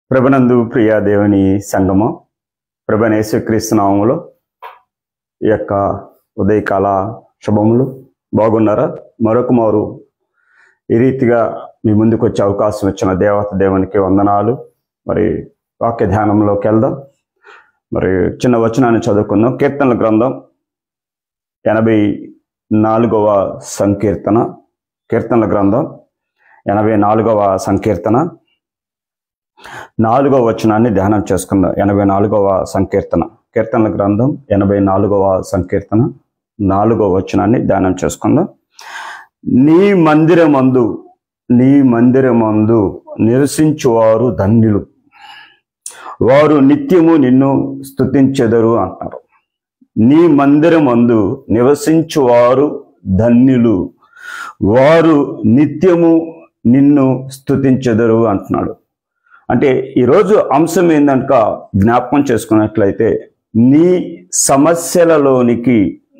ప్రభునందు ప్రియ దేవుని సంగమం ప్రభనేశ్వక్రీస్తు నామములో ఈ యొక్క ఉదయకాల శుభములు బాగున్నారా మరొక మారు ఈ రీతిగా మీ ముందుకు వచ్చే అవకాశం ఇచ్చిన దేవత దేవునికి వందనాలు మరి వాక్య ధ్యానంలోకి వెళ్దాం మరి చిన్న వచనాన్ని చదువుకుందాం కీర్తనల గ్రంథం ఎనభై నాలుగవ సంకీర్తన కీర్తనల గ్రంథం ఎనభై నాలుగవ సంకీర్తన నాలుగవ వచనాన్ని ధ్యానం చేసుకుందాం ఎనభై నాలుగవ సంకీర్తన కీర్తనల గ్రంథం ఎనభై నాలుగవ సంకీర్తన నాలుగవ వచనాన్ని ధ్యానం చేసుకుందాం నీ మందిరమందు నీ మందిరమందు నివసించువారు ధన్యులు వారు నిత్యము నిన్ను స్తుతించెదరు అంటారు నీ మందిరమందు నివసించువారు ధన్యులు వారు నిత్యము నిన్ను స్తుతించెదరు అంటున్నాడు అంటే ఈరోజు అంశం ఏందనక జ్ఞాపకం చేసుకున్నట్లయితే నీ సమస్యలలోనికి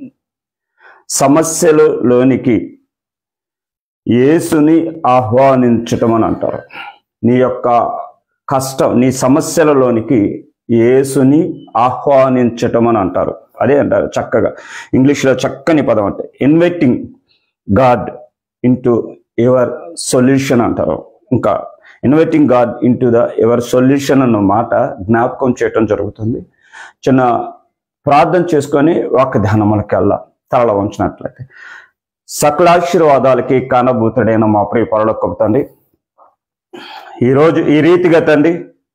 సమస్యలలోనికి యేసుని ఆహ్వానించటం అని అంటారు నీ యొక్క కష్టం నీ సమస్యలలోనికి యేసుని ఆహ్వానించటం అని అంటారు అదే అంటారు చక్కగా ఇంగ్లీష్లో చక్కని పదం అంటే inviting God into your solution అంటారు ఇంకా inviting God into the ever solution అన్న మాట జ్ఞాపకం చేయటం జరుగుతుంది చిన్న ప్రార్థన చేసుకొని ఒక ధ్యానములకి వెళ్ళాం తరల ఉంచినట్లయితే సకలాశీర్వాదాలకి కానభూతుడైన మా ప్రియ పరలోకపు తండ్రి ఈరోజు ఈ రీతిగా తండ్రి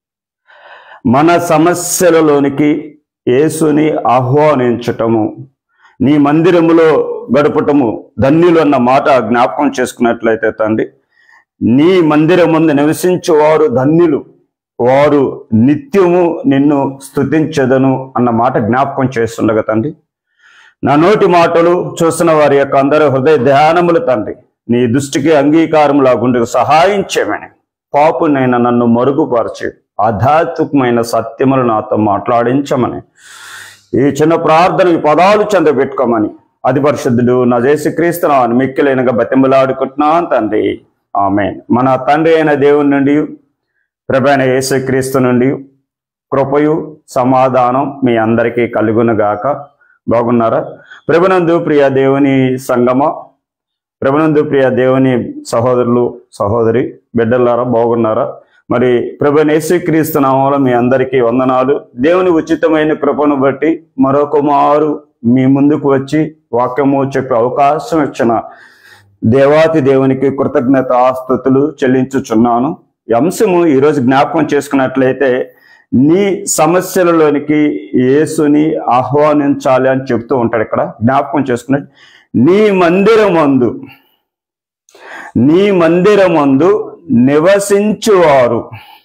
మన సమస్యలలోనికి యేసుని ఆహ్వానించటము నీ మందిరములో గడపటము ధన్యులు అన్న మాట జ్ఞాపకం చేసుకున్నట్లయితే తండ్రి నీ మందిరముందు నివసించువారు ధన్యులు వారు నిత్యము నిన్ను స్తుతించదను అన్న మాట జ్ఞాపకం చేస్తుండగా తండ్రి నా నోటి మాటలు చూస్తున్న వారి యొక్క అందరి హృదయ ధ్యానములు తండ్రి నీ దృష్టికి అంగీకారములా గుండెకు సహాయం చేయమని పాపునైన నన్ను మరుగుపరిచి ఆధ్యాత్మికమైన సత్యములు నాతో మాట్లాడించమని ఈ చిన్న ప్రార్థన ఈ పదాలు చెంద పెట్టుకోమని అది పరిశుద్ధుడు నా చేసి క్రీస్తున్నాను మిక్కిలేనగా బతింబలాడుకుంటున్నాను తండ్రి ఆమె మన తండ్రి అయిన దేవుని నుండి ప్రభైన యేసుక్రీస్తు నుండి కృపయు సమాధానం మీ అందరికీ కలుగునుగాక బాగున్నారా ప్రభునందు ప్రియ దేవుని సంగమ ప్రభునందు ప్రియ దేవుని సహోదరులు సహోదరి బిడ్డలారా బాగున్నారా మరి ప్రభు యేసుక్రీస్తు నామంలో మీ అందరికీ వందనాలు దేవుని ఉచితమైన కృపను బట్టి మరొక మారు మీ ముందుకు వచ్చి వాక్యము చెప్పే అవకాశం ఇచ్చిన దేవాతి దేవునికి కృతజ్ఞత ఆస్తుతులు చెల్లించుచున్నాను ఈ అంశము ఈరోజు జ్ఞాపకం చేసుకున్నట్లయితే నీ సమస్యలలోనికి యేసుని ఆహ్వానించాలి అని చెప్తూ ఉంటాడు ఇక్కడ జ్ఞాపకం చేసుకున్నట్టు నీ మందిరమందు నీ మందిరమందు నివసించువారు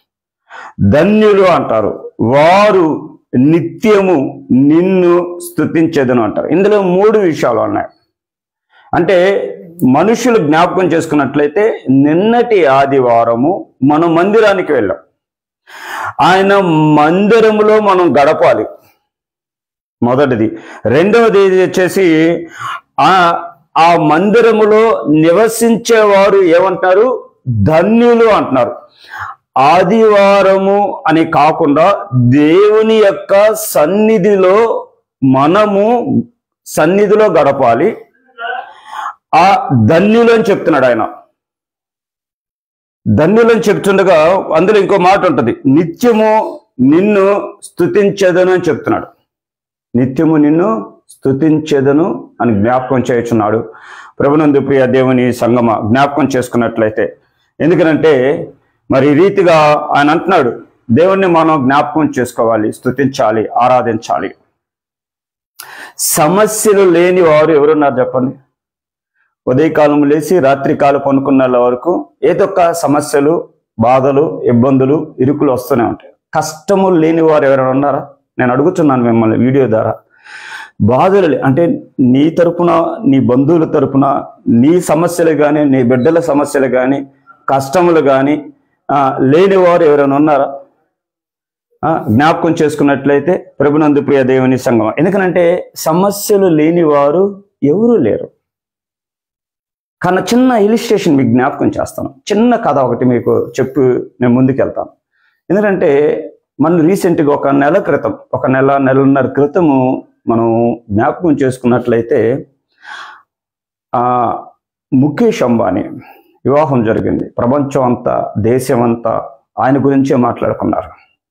ధన్యులు అంటారు వారు నిత్యము నిన్ను స్తుతించేదను అంటారు ఇందులో మూడు విషయాలు ఉన్నాయి అంటే మనుషులు జ్ఞాపకం చేసుకున్నట్లయితే నిన్నటి ఆదివారము మనం మందిరానికి వెళ్ళాం ఆయన మందిరములో మనం గడపాలి మొదటిది రెండవది వచ్చేసి ఆ ఆ మందిరములో నివసించేవారు ఏమంటారు ధన్యులు అంటున్నారు ఆదివారము అని కాకుండా దేవుని యొక్క సన్నిధిలో మనము సన్నిధిలో గడపాలి ఆ ధన్యులు అని చెప్తున్నాడు ఆయన ధన్యులని చెప్తుండగా అందులో ఇంకో మాట ఉంటుంది నిత్యము నిన్ను స్తుతించేదను అని చెప్తున్నాడు నిత్యము నిన్ను స్తుతించేదను అని జ్ఞాపకం చేయుచున్నాడు ప్రభునందు ప్రియ దేవుని సంగమ జ్ఞాపకం చేసుకున్నట్లయితే ఎందుకనంటే మరి ఈ రీతిగా ఆయన అంటున్నాడు దేవుణ్ణి మనం జ్ఞాపకం చేసుకోవాలి స్తుతించాలి ఆరాధించాలి సమస్యలు లేని వారు ఎవరున్నారు చెప్పండి ఉదయకాలం లేచి రాత్రి కాలం పనుకున్న వరకు ఏదో ఒక సమస్యలు బాధలు ఇబ్బందులు ఇరుకులు వస్తూనే ఉంటాయి కష్టము లేని వారు ఎవరైనా ఉన్నారా నేను అడుగుతున్నాను మిమ్మల్ని వీడియో ద్వారా బాధలు లే- అంటే నీ తరపున నీ బంధువుల తరపున నీ సమస్యలు కానీ నీ బిడ్డల సమస్యలు కానీ కష్టములు కానీ లేని వారు ఎవరైనా ఉన్నారా ఆ, జ్ఞాపకం చేసుకున్నట్లయితే ప్రభునందు ప్రియ దేవుని సంగమం ఎందుకనంటే సమస్యలు లేని వారు ఎవరూ లేరు కానీ చిన్న ఇలిస్ట్రేషన్ మీకు జ్ఞాపకం చేస్తాను చిన్న కథ ఒకటి మీకు చెప్పి నేను ముందుకు వెళ్తాను ఎందుకంటే మనం రీసెంట్గా ఒక నెల క్రితం ఒక నెల నెలన్నర క్రితము మనం జ్ఞాపకం చేసుకున్నట్లయితే ఆ ముఖేష్ అంబానీ వివాహం జరిగింది ప్రపంచం అంతా దేశం అంతా ఆయన గురించే మాట్లాడుకున్నారు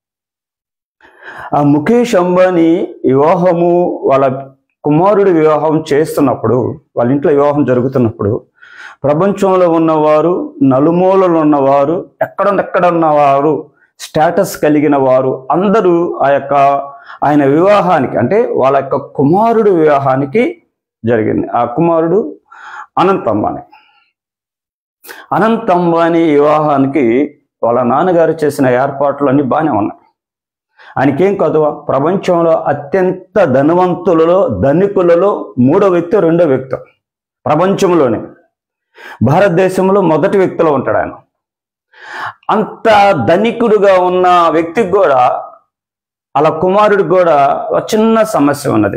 ఆ ముఖేష్ అంబానీ వివాహము వాళ్ళ కుమారుడి వివాహం చేస్తున్నప్పుడు వాళ్ళ ఇంట్లో వివాహం జరుగుతున్నప్పుడు ప్రపంచంలో ఉన్నవారు నలుమూలలు ఉన్నవారు ఎక్కడెక్కడ ఉన్నవారు స్టేటస్ కలిగిన వారు అందరూ ఆ యొక్క ఆయన వివాహానికి అంటే వాళ్ళ యొక్క కుమారుడు వివాహానికి జరిగింది ఆ కుమారుడు అనంత్ అంబానీ అనంత్ అంబానీ వివాహానికి వాళ్ళ నాన్నగారు చేసిన ఏర్పాట్లు అన్ని బాగానే ఉన్నాయి ఆయనకేం కాదు ప్రపంచంలో అత్యంత ధనవంతులలో ధనికులలో మూడో వ్యక్తి రెండో వ్యక్తి ప్రపంచంలోనే భారతదేశంలో మొదటి వ్యక్తిలో ఉంటాడు ఆయన అంత ధనికుడుగా ఉన్న వ్యక్తికి కూడా అలా కుమారుడికి కూడా ఒక చిన్న సమస్య ఉన్నది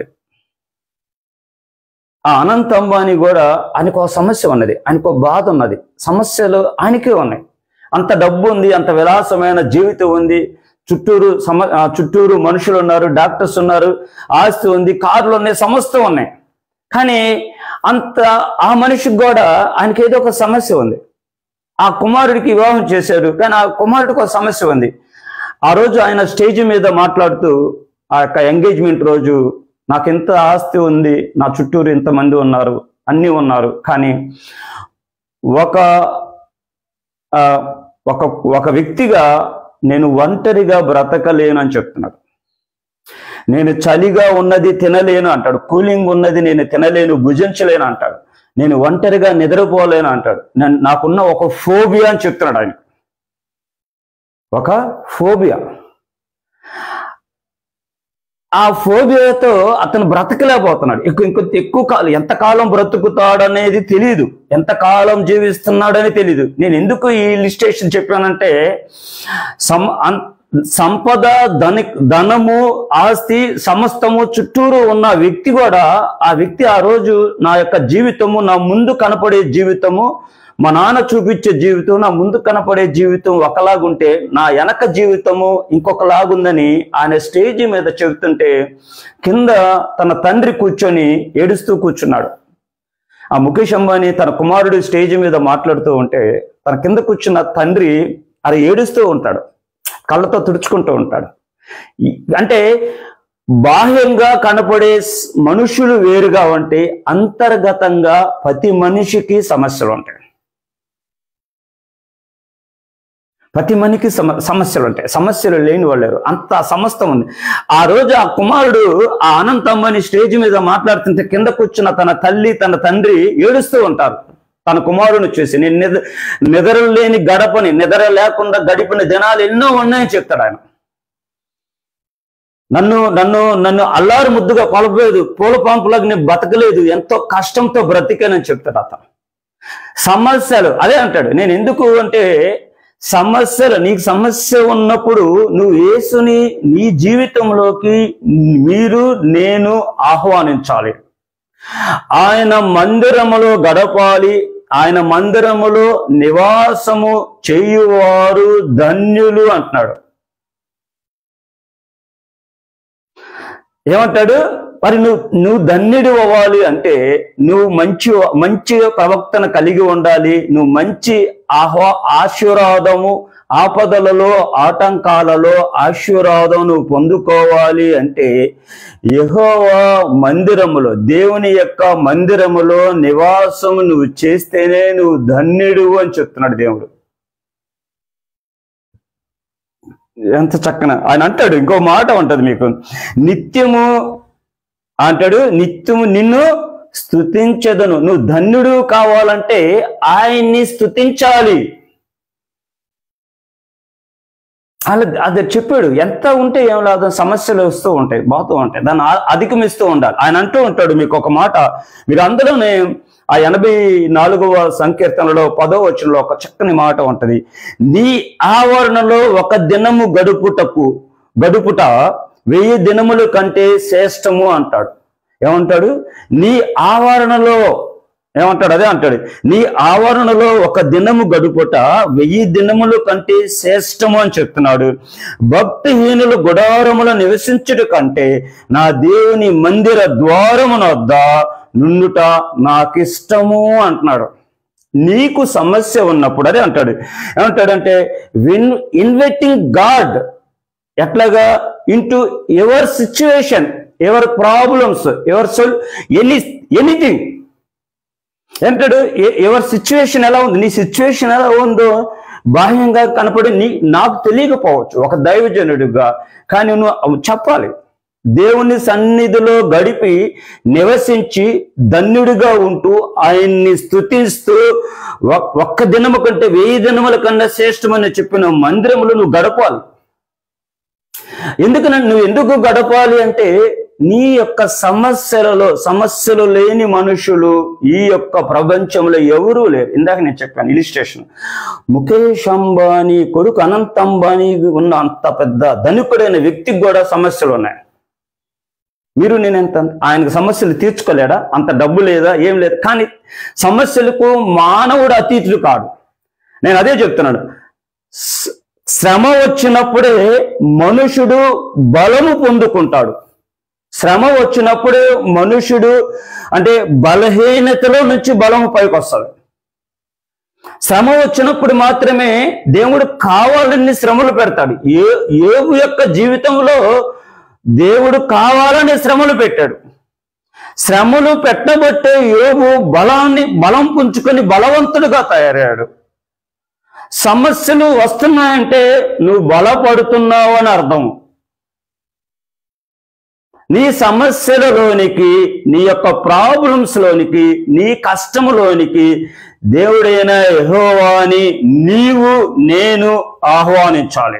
ఆ అనంత్ అంబానీ కూడా ఆయనకు ఒక సమస్య ఉన్నది ఆయనకు ఒక బాధ ఉన్నది సమస్యలు ఆయనకే ఉన్నాయి అంత డబ్బు ఉంది అంత విలాసమైన జీవితం ఉంది చుట్టూరు సమ ఆ చుట్టూరు మనుషులు ఉన్నారు డాక్టర్స్ ఉన్నారు ఆస్తి ఉంది కార్లు ఉన్నాయి సమస్తం ఉన్నాయి కానీ అంత ఆ మనిషికి కూడా ఆయనకి ఏదో ఒక సమస్య ఉంది ఆ కుమారుడికి వివాహం చేశారు కానీ ఆ కుమారుడికి ఒక సమస్య ఉంది ఆ రోజు ఆయన స్టేజ్ మీద మాట్లాడుతూ ఆ యొక్క ఎంగేజ్మెంట్ రోజు నాకు ఎంత ఆస్తి ఉంది నా చుట్టూరు ఇంతమంది ఉన్నారు అన్నీ ఉన్నారు కానీ ఒక ఆ, ఒక ఒక వ్యక్తిగా నేను ఒంటరిగా బ్రతకలేను అని చెప్తున్నాడు నేను చలిగా ఉన్నది తినలేను అంటాడు కూలింగ్ ఉన్నది నేను తినలేను భుజించలేను అంటాడు నేను ఒంటరిగా నిద్రపోలేను అంటాడు నేను నాకున్న ఒక ఫోబియా అని చెప్తున్నాడు ఆయన ఒక ఫోబియా ఆ ఫోబియాతో అతను బ్రతకలేకపోతున్నాడు ఎక్కువ ఇంకొ ఎక్కువ కాలం ఎంత కాలం బ్రతుకుతాడు అనేది తెలియదు ఎంత కాలం జీవిస్తున్నాడని తెలియదు నేను ఎందుకు ఈ లిస్టేషన్ చెప్పానంటే సం అన్- సంపద ధని ధనము ఆస్తి సమస్తము చుట్టూరు ఉన్న వ్యక్తి కూడా ఆ వ్యక్తి ఆ రోజు నా యొక్క జీవితము నా ముందు కనపడే జీవితము మా నాన్న చూపించే జీవితం నా ముందు కనపడే జీవితం ఒకలాగుంటే నా వెనక జీవితము ఇంకొకలాగుందని ఆయన స్టేజ్ మీద చెబుతుంటే కింద తన తండ్రి కూర్చొని ఏడుస్తూ కూర్చున్నాడు ఆ ముఖేష్ అంబానీ తన కుమారుడు స్టేజ్ మీద మాట్లాడుతూ ఉంటే తన కింద కూర్చున్న తండ్రి అది ఏడుస్తూ ఉంటాడు కళ్ళతో తుడుచుకుంటూ ఉంటాడు ఈ- అంటే బాహ్యంగా కనపడే స్- మనుషులు వేరుగా ఉంటే అంతర్గతంగా ప్రతి మనిషికి సమస్యలు ఉంటాయి ప్రతి మనిషికి సమ సమస్యలు ఉంటాయి సమస్యలు లేని వాళ్ళు లేరు. అంత సమస్తం ఉంది ఆ రోజు ఆ కుమారుడు ఆ అనంతమ్మని స్టేజ్ మీద మాట్లాడుతుంటే కింద కూర్చున్న తన తల్లి తన తండ్రి ఏడుస్తూ ఉంటారు తన కుమారుని చూసి నేను నిద్ర నిద్ర లేని గడపని నిద్ర లేకుండా గడిపిన దినాలు ఎన్నో ఉన్నాయని చెప్తాడు ఆయన నన్ను నన్ను నన్ను అల్లారు ముద్దుగా కొలపలేదు పూల పాంపులకు నేను బతకలేదు ఎంతో కష్టంతో బ్రతికానని చెప్తాడు అతను సమస్యలు అదే అంటాడు నేను ఎందుకు అంటే సమస్యలు నీకు సమస్య ఉన్నప్పుడు నువ్వు యేసుని నీ జీవితంలోకి మీరు నేను ఆహ్వానించాలి ఆయన మందిరములో గడపాలి ఆయన మందిరములో నివాసము చేయువారు ధన్యులు అంటున్నాడు ఏమంటాడు మరి నువ్వు నువ్వు ధన్యుడు అవ్వాలి అంటే నువ్వు మంచి మంచి ప్రవక్తన కలిగి ఉండాలి నువ్వు మంచి ఆహ్వా ఆశీర్వాదము ఆపదలలో ఆటంకాలలో ఆశీర్వాదం నువ్వు పొందుకోవాలి అంటే యెహోవా మందిరములో దేవుని యొక్క మందిరములో నివాసము నువ్వు చేస్తేనే నువ్వు ధన్యుడు అని చెప్తున్నాడు దేవుడు ఎంత చక్కన ఆయన అంటాడు ఇంకో మాట ఉంటది మీకు నిత్యము అంటాడు నిత్యము నిన్ను స్తుతించదను నువ్వు ధన్యుడు కావాలంటే ఆయన్ని స్తుతించాలి అలా అది చెప్పాడు ఎంత ఉంటే ఏం లేదు సమస్యలు వస్తూ ఉంటాయి బాగుతూ ఉంటాయి దాన్ని ఆ- అధిగమిస్తూ ఉండాలి ఆయన అంటూ ఉంటాడు మీకు ఒక మాట మీరు అందరూనే ఆ ఎనభై నాలుగవ సంకీర్తనలో పదో వచనంలో ఒక చక్కని మాట ఉంటది నీ ఆవరణలో ఒక దినము గడుపుటకు గడుపుట వెయ్యి దినముల కంటే శ్రేష్టము అంటాడు ఏమంటాడు నీ ఆవరణలో ఏమంటాడు అదే అంటాడు నీ ఆవరణలో ఒక దినము గడుపుట వెయ్యి దినముల కంటే శ్రేష్టము అని చెప్తున్నాడు భక్తిహీనులు గుడారముల నివసించుట కంటే నా దేవుని మందిర ద్వారమున వద్ద నుండుట నాకిష్టము అంటున్నాడు నీకు సమస్య ఉన్నప్పుడు అదే అంటాడు ఏమంటాడంటే విన్ ఇన్వెటింగ్ గాడ్ ఎట్లాగా into ever situation ever problems ever సొల్ ఎనీ ఎనీథింగ్ ఏంటాడు ఎవరి సిచ్యువేషన్ ఎలా ఉంది నీ సిచ్యువేషన్ ఎలా ఉందో బాహ్యంగా కనపడి నీ నాకు తెలియకపోవచ్చు ఒక దైవజనుడిగా కానీ నువ్వు చెప్పాలి దేవుని సన్నిధిలో గడిపి నివసించి ధన్యుడిగా ఉంటూ ఆయన్ని స్తుతిస్తూ ఒక్- ఒక్క దినము కంటే వెయ్యి దినముల కన్నా శ్రేష్టమని చెప్పిన మందిరములు నువ్వు గడపాలి ఎందుకు నువ్వు ఎందుకు గడపాలి అంటే నీ యొక్క సమస్యలలో సమస్యలు లేని మనుషులు ఈ యొక్క ప్రపంచంలో ఎవరూ లేరు ఇందాక నేను చెప్పాను ఇలిస్ట్రేషన్ ముఖేష్ అంబానీ కొడుకు అనంత్ అంబానీ ఉన్న అంత పెద్ద ధనికుడైన వ్యక్తికి కూడా సమస్యలు ఉన్నాయి మీరు నేను ఎంత ఆయనకు సమస్యలు తీర్చుకోలేడా అంత డబ్బు లేదా ఏం లేదు కానీ సమస్యలకు మానవుడు అతీతుడు కాడు నేను అదే చెప్తున్నాడు శ్ర- శ్రమ వచ్చినప్పుడే మనుషుడు బలము పొందుకుంటాడు శ్రమ వచ్చినప్పుడే మనుషుడు అంటే బలహీనతలో నుంచి బలము పైకి వస్తాడు శ్రమ వచ్చినప్పుడు మాత్రమే దేవుడు కావాలని శ్రమలు పెడతాడు ఏ ఏవు యొక్క జీవితంలో దేవుడు కావాలని శ్రమలు పెట్టాడు శ్రమలు పెట్టబట్టే యోగు బలాన్ని బలం పుంజుకొని బలవంతుడుగా తయారయ్యాడు సమస్యలు వస్తున్నాయంటే నువ్వు బలపడుతున్నావు అని అర్థం నీ సమస్యలలోనికి నీ యొక్క ప్రాబ్లమ్స్ లోనికి నీ కష్టములోనికి దేవుడైన యెహోవాని నీవు నేను ఆహ్వానించాలి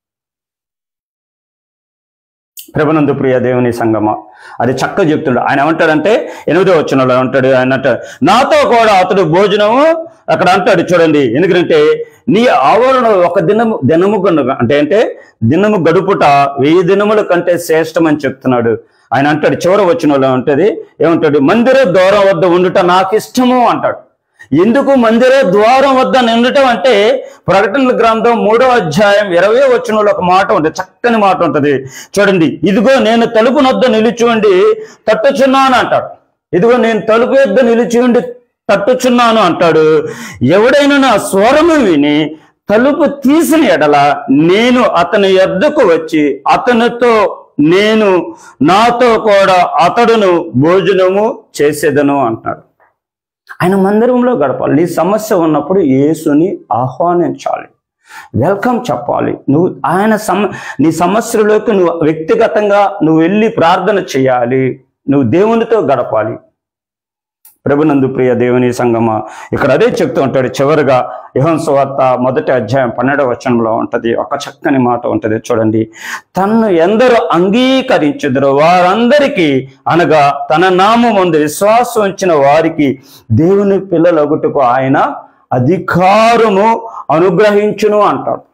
ప్రభునందు ప్రియ దేవుని సంగమ అది చక్క చెప్తుడు ఆయన ఏమంటాడంటే ఎనిమిదో వచ్చిన అంటాడు ఆయన అంటాడు నాతో కూడా అతడు భోజనము అక్కడ అంటాడు చూడండి ఎందుకంటే నీ ఆవరణ ఒక దినము దినము కనుక అంటే అంటే దినము గడుపుట వెయ్యి దినముల కంటే శ్రేష్టం అని చెప్తున్నాడు ఆయన అంటాడు చివర వచ్చిన ఉంటది ఏమంటాడు మందిర దూరం వద్ద ఉండుట నాకు ఇష్టము అంటాడు ఎందుకు మందిర ద్వారం వద్ద నిండటం అంటే ప్రకటనల గ్రంథం మూడో అధ్యాయం ఇరవై వచనంలో ఒక మాట ఉంటుంది చక్కని మాట ఉంటుంది చూడండి ఇదిగో నేను తలుపు నొద్ద నిలిచివండి తట్టుచున్నాను అంటాడు ఇదిగో నేను తలుపు యొద్ద నిలిచి ఉండి తట్టుచున్నాను అంటాడు ఎవడైనా నా స్వరము విని తలుపు తీసిన ఎడల నేను అతని యొద్దకు వచ్చి అతనితో నేను నాతో కూడా అతడును భోజనము చేసేదను అంటున్నాడు ఆయన మందిరంలో గడపాలి నీ సమస్య ఉన్నప్పుడు యేసుని ఆహ్వానించాలి వెల్కమ్ చెప్పాలి నువ్వు ఆయన సమ నీ సమస్యలోకి నువ్వు వ్యక్తిగతంగా నువ్వు వెళ్ళి ప్రార్థన చేయాలి నువ్వు దేవునితో గడపాలి ప్రభునందు ప్రియ దేవుని సంగమ ఇక్కడ అదే చెప్తూ ఉంటాడు చివరిగా యుహన్ సువార్త మొదటి అధ్యాయం పన్నెండవ వచనంలో ఉంటది ఒక చక్కని మాట ఉంటది చూడండి తన్ను ఎందరు అంగీకరించుదరో వారందరికీ అనగా తన నామం ముందు విశ్వాసం ఉంచిన వారికి దేవుని పిల్లలగుటకు ఆయన అధికారము అనుగ్రహించును అంటాడు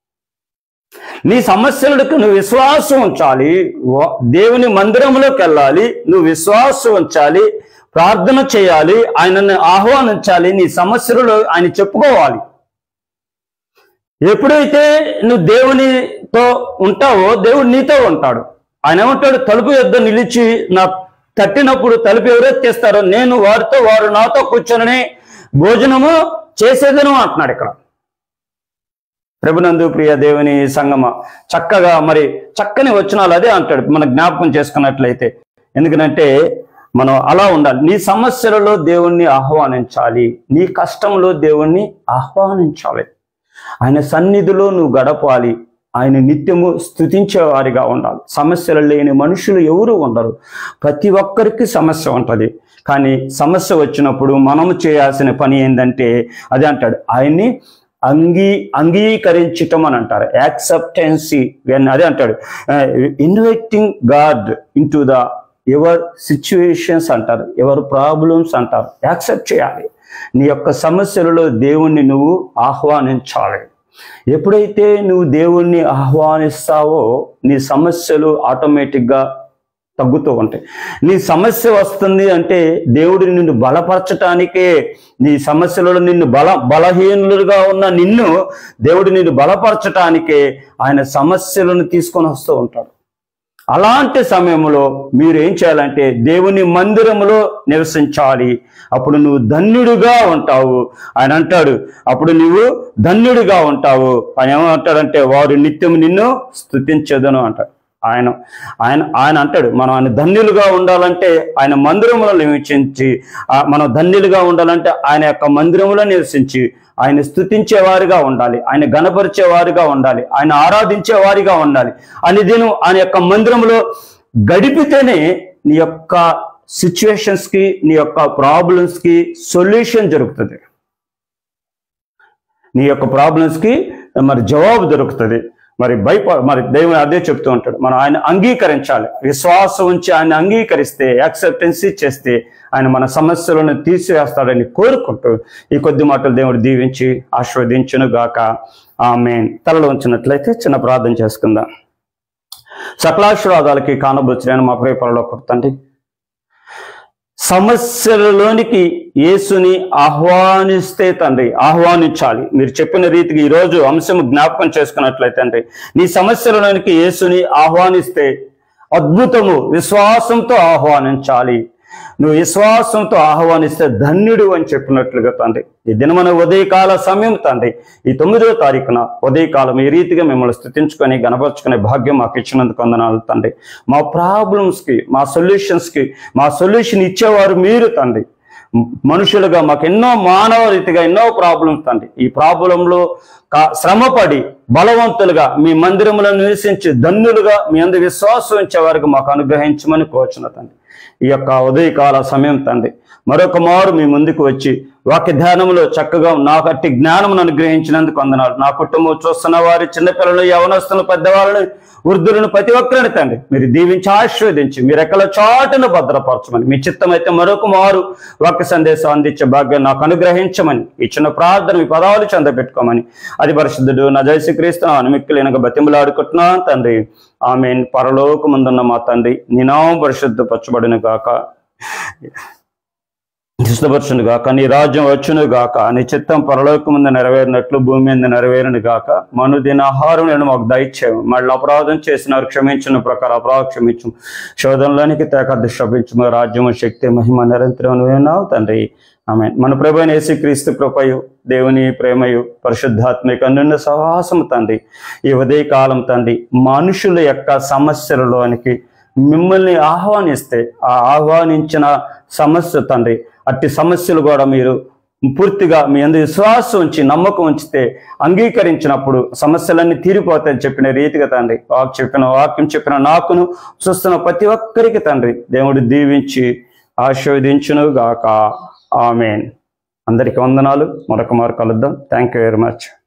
నీ సమస్యలకు నువ్వు విశ్వాసం ఉంచాలి వ- దేవుని మందిరంలోకి వెళ్ళాలి నువ్వు విశ్వాసం ఉంచాలి ప్రార్థన చేయాలి ఆయనను ఆహ్వానించాలి నీ సమస్యలలో ఆయన చెప్పుకోవాలి ఎప్పుడైతే నువ్వు దేవునితో ఉంటావో దేవుడు నీతో ఉంటాడు ఆయన ఏమంటాడు తలుపు యొద్ద నిలిచి నా తట్టినప్పుడు తలుపు ఎవరైతే తీస్తారో నేను వారితో వారు నాతో కూర్చొని భోజనము చేసేదను అంటున్నాడు ఇక్కడ ప్రభునందు ప్రియ దేవుని సంగమ చక్కగా మరి చక్కని వచనాలు అదే అంటాడు మన జ్ఞాపకం చేసుకున్నట్లయితే ఎందుకంటే మనం అలా ఉండాలి నీ సమస్యలలో దేవుణ్ణి ఆహ్వానించాలి నీ కష్టంలో దేవుణ్ణి ఆహ్వానించాలి ఆయన సన్నిధిలో నువ్వు గడపాలి ఆయన నిత్యము స్థుతించే వారిగా ఉండాలి సమస్యలు లేని మనుషులు ఎవరు ఉండరు ప్రతి ఒక్కరికి సమస్య ఉంటుంది కానీ సమస్య వచ్చినప్పుడు మనము చేయాల్సిన పని ఏంటంటే అదే అంటాడు ఆయన్ని అంగీ అంగీకరించటం అని అంటారు యాక్సెప్టెన్సీ అదే అంటాడు inviting God in to the ever situations అంటారు ఎవర్ ప్రాబ్లమ్స్ అంటారు యాక్సెప్ట్ చేయాలి నీ యొక్క సమస్యలలో దేవుణ్ణి నువ్వు ఆహ్వానించాలి ఎప్పుడైతే నువ్వు దేవుణ్ణి ఆహ్వానిస్తావో నీ సమస్యలు ఆటోమేటిక్గా తగ్గుతూ ఉంటాయి నీ సమస్య వస్తుంది అంటే దేవుడు నిన్ను బలపరచటానికే నీ సమస్యలలో నిన్ను బల బలహీనులుగా ఉన్న నిన్ను దేవుడు నిన్ను బలపరచటానికే ఆయన సమస్యలను తీసుకొని వస్తూ ఉంటాడు అలాంటి సమయంలో మీరు ఏం చేయాలంటే దేవుని మందిరములో నివసించాలి అప్పుడు నువ్వు ధన్యుడిగా ఉంటావు ఆయన అంటాడు అప్పుడు నువ్వు ధన్యుడిగా ఉంటావు ఆయన ఏమంటాడంటే వారు నిత్యం నిన్ను స్తుతించదను అంటాడు ఆయన ఆయన ఆయన అంటాడు మనం ఆయన ధన్యులుగా ఉండాలంటే ఆయన మందిరములో నివసించి ఆ, మనం ధన్యులుగా ఉండాలంటే ఆయన యొక్క మందిరములో నివసించి ఆయన స్థుతించేవారిగా ఉండాలి ఆయన గణపరిచేవారిగా ఉండాలి ఆయన ఆరాధించే వారిగా ఉండాలి అని దినం ఆయన యొక్క మందిరంలో గడిపితేనే నీ యొక్క సిచ్యువేషన్స్ కి నీ యొక్క ప్రాబ్లమ్స్ కి సొల్యూషన్ జరుగుతుంది నీ యొక్క ప్రాబ్లమ్స్ కి మరి జవాబు దొరుకుతుంది మరి భయప మరి దేవుని అదే చెప్తూ ఉంటాడు మనం ఆయన అంగీకరించాలి విశ్వాసం ఉంచి ఆయన అంగీకరిస్తే యాక్సెప్టెన్సీ చేస్తే ఆయన మన సమస్యలను తీసివేస్తాడని కోరుకుంటూ ఈ కొద్ది మాటలు దేవుడు దీవించి ఆస్వాదించును గాక ఆమె తలలో ఉంచినట్లయితే చిన్న ప్రార్థన చేసుకుందాం సకలాశీర్వాదాలకి కానబుచ్చిన మా ప్రియ పరలోక తండ్రి సమస్యలలోనికి యేసుని ఆహ్వానిస్తే తండ్రి ఆహ్వానించాలి మీరు చెప్పిన రీతికి ఈ రోజు అంశం జ్ఞాపకం చేసుకున్నట్లయితే తండ్రి నీ సమస్యలలోనికి యేసుని ఆహ్వానిస్తే అద్భుతము విశ్వాసంతో ఆహ్వానించాలి నువ్వు విశ్వాసంతో ఆహ్వానిస్తే ధన్యుడు అని చెప్పినట్లుగా తండ్రి ఈ దినమన ఉదయకాల సమయం తండ్రి ఈ తొమ్మిదవ తారీఖున ఉదయకాలం ఈ రీతిగా మిమ్మల్ని స్థుతించుకొని గనపరుచుకునే భాగ్యం మాకు ఇచ్చినందుకు వందనాలు తండ్రి మా ప్రాబ్లమ్స్కి మా సొల్యూషన్స్కి మా సొల్యూషన్ ఇచ్చేవారు మీరు తండ్రి మనుషులుగా మాకు ఎన్నో మానవ రీతిగా ఎన్నో ప్రాబ్లమ్స్ తండ్రి ఈ ప్రాబ్లంలో కా శ్రమపడి బలవంతులుగా మీ మందిరములో నివసించి ధన్యులుగా మీ అందు విశ్వాసం ఉంచే వారికి మాకు అనుగ్రహించమని కోరుచున్న తండ్రి ఈ యొక్క ఉదయకాల సమయం తండ్రి మరొక మారు మీ ముందుకు వచ్చి వాక్య ధ్యానంలో చక్కగా నాకు అట్టి జ్ఞానమును అనుగ్రహించినందుకు వందనాలు నా కుటుంబం చూస్తున్న వారి చిన్నపిల్లలు యవనస్తులు పెద్దవాళ్ళని వృద్ధులను ప్రతి ఒక్కరిని తండ్రి మీరు దీవించి ఆశీర్వదించి మీరు ఎక్కడ చాటును భద్రపరచమని మీ చిత్తం అయితే మరొక మారు వాక్య సందేశం అందించే భాగ్యం నాకు అనుగ్రహించమని ఇచ్చిన ప్రార్థన మీ పదాలు చెంద పెట్టుకోమని అది పరిశుద్ధుడు నా జయసి క్రీస్తున్నా మిక్కిలేనక బతింబలాడుకుంటున్నాను తండ్రి ఆమె పరలోకముందున్న మా తండ్రి నినామం పరిశుద్ధ పచ్చబడిన గాక దుష్టపరచును గాక నీ రాజ్యం వచ్చును గాక నీ చిత్తం పరలోకం ముందు నెరవేరినట్లు భూమి మీద నెరవేరును గాక మను దిన ఆహారం నేను మాకు దయచేయము మళ్ళీ అపరాధం చేసిన క్షమించిన ప్రకారం అపరాధం క్షమించు శోధనలోనికి తేకద్దు క్షమించము రాజ్యము శక్తి మహిమ నిరంతరం నువ్వేనావు తండ్రి ఆమె మన ప్రభు యేసుక్రీస్తు కృపయు దేవుని ప్రేమయు పరిశుద్ధాత్మిక నిన్న సహవాసము తండ్రి ఈ ఉదయకాలం తండ్రి మనుషుల యొక్క సమస్యలలోనికి మిమ్మల్ని ఆహ్వానిస్తే ఆ ఆహ్వానించిన సమస్య తండ్రి అట్టి సమస్యలు కూడా మీరు పూర్తిగా మీ అందు విశ్వాసం ఉంచి నమ్మకం ఉంచితే అంగీకరించినప్పుడు సమస్యలన్నీ తీరిపోతాయని చెప్పిన రీతిగా తండ్రి వాక్ చెప్పిన వాక్యం చెప్పిన నాకును చూస్తున్న ప్రతి ఒక్కరికి తండ్రి దేవుడు దీవించి ఆశీర్వదించును గాక ఆమెన్ అందరికి వందనాలు మరొక మారు కలుద్దాం థ్యాంక్ యూ వెరీ మచ్